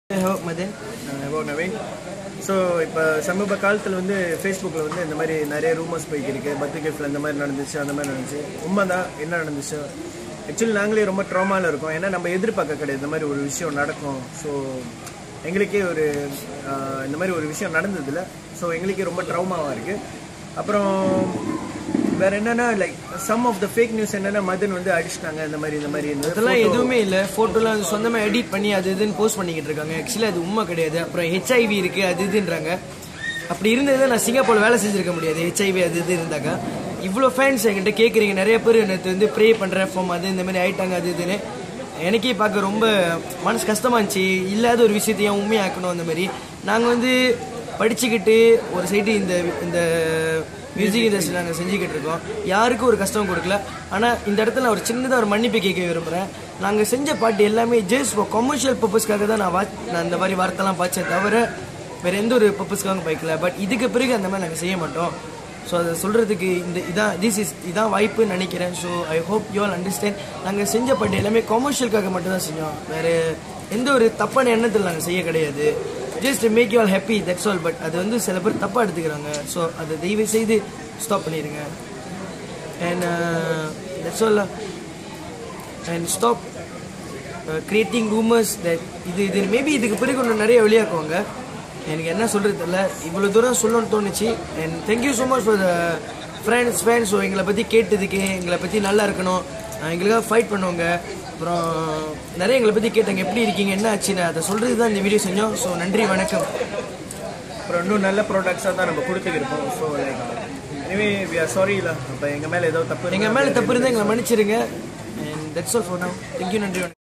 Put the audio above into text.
மதன் ஓ Naveen so இப்போ சமீப காலத்தில் வந்து ஃபேஸ்புக்கில் வந்து இந்த மாதிரி நிறைய ரூமர்ஸ் போய்க்கு இருக்கு பர்த்டே கிஃப்டில் இந்த மாதிரி நடந்துச்சு அந்த மாதிரி நடந்துச்சு உண்மைதான் என்ன நடந்துச்சு ஆக்சுவலி நாங்களே ரொம்ப ட்ராமாவில் இருக்கோம் ஏன்னா நம்ம எதிர்பார்க்க கிடையாது இந்த மாதிரி ஒரு விஷயம் நடக்கும் ஸோ எங்களுக்கே ஒரு ஆஹ், இந்த மாதிரி ஒரு விஷயம் நடந்ததில்ல ஸோ எங்களுக்கே ரொம்ப ட்ரௌமாவாக இருக்குது அப்புறம் வேற என்னன்னா like some of the fake news என்னன்னா மதன் வந்து அடிச்சிட்டாங்க இந்த மாதிரி இந்த மாதிரி இந்த அதெல்லாம் எதுவுமே இல்லை ஃபோட்டோலாம் வந்து சொந்தமாக எடிட் பண்ணி அது இதுன்னு போஸ்ட் பண்ணிக்கிட்டு இருக்காங்க ஆக்சுவலி அது உண்மை கிடையாது அப்புறம் ஹெச்ஐவி இருக்குது அது இதுன்றாங்க அப்படி இருந்ததுல நான் சிங்கப்பூர் வேலை செஞ்சிருக்க முடியாது ஹெச்ஐவி அது இது இருந்தாக்கா இவ்வளோ ஃபேன்ஸ் என்கிட்ட கேட்குறீங்க நிறைய பேர் எனக்கு வந்து ப்ரே பண்ணுற ஃபார்ம் அது இந்த மாதிரி ஆயிட்டாங்க அது இதுன்னு எனக்கே பார்க்க ரொம்ப மனசு கஷ்டமா இருந்துச்சு இல்லாத ஒரு விஷயத்தையும் உண்மையாக்கணும் அந்த மாதிரி நாங்கள் வந்து படிச்சுக்கிட்டு ஒரு சைடு இந்த இந்த மியூசிக் இண்டஸ்ட்ரி நாங்கள் செஞ்சுக்கிட்டு இருக்கோம் யாருக்கும் ஒரு கஷ்டம் கொடுக்கல ஆனால் இந்த இடத்துல நான் ஒரு சின்னதாக ஒரு மன்னிப்பு கேட்க விரும்புகிறேன் நாங்கள் செஞ்ச பாட்டு எல்லாமே ஜஸ்ட் ஃபார் கமர்ஷியல் பர்பஸ்க்காக தான் நான் வா நான் இந்த மாதிரி வார்த்தைலாம் பாய்ச்சே தவிர வேற எந்த ஒரு பர்பஸ்க்காகவும் பாய்க்கல பட் இதுக்கு பிறகு அந்த மாதிரி நாங்கள் செய்ய மாட்டோம் ஸோ அதை சொல்கிறதுக்கு இந்த இதான் திஸ் இஸ் இதான் வாய்ப்புன்னு நினைக்கிறேன் so I hope you all understand நாங்கள் செஞ்ச பாட்டு எல்லாமே கமர்ஷியலுக்காக மட்டும் தான் செஞ்சோம் வேறு எந்த ஒரு தப்பான எண்ணத்தில் நாங்கள் செய்ய கிடையாது just make you all happy that's all but அது வந்து சில பேர் தப்பாக எடுத்துக்கிறாங்க ஸோ அதை தயவு செய்து ஸ்டாப் பண்ணிடுங்க and that's all and stop creating rumours that இது இது மேபி இதுக்கு பிறகு இன்னும் நிறைய வெளியாக்குவாங்க எனக்கு என்ன சொல்கிறது தெரியல இவ்வளோ தூரம் சொல்லணும்னு தோணுச்சு and thank you so much for the friends fans so எங்களை பற்றி கேட்டதுக்கு எங்களை பற்றி நல்லா இருக்கணும் அஹ் எங்களுக்காக ஃபைட் பண்ணுவாங்க அப்புறம் நிறைய எங்களை பற்றி கேட்டாங்க எப்படி இருக்கீங்க என்ன ஆச்சுன்னு அதை சொல்கிறது தான் இந்த வீடியோ செஞ்சோம் ஸோ நன்றி வணக்கம் அப்புறம் இன்னும் நல்ல ப்ராடக்ட்ஸாக தான் நம்ம கொடுத்துருப்போம் ஸோ லைக் எனவே வி ஆர் சாரி இல்லை இப்போ எங்கள் மேலே ஏதோ தப்பு எங்கள் மேலே தப்பு இருந்தால் எங்களை மன்னிச்சிருங்க and that's all for now thank you நன்றி வணக்கம்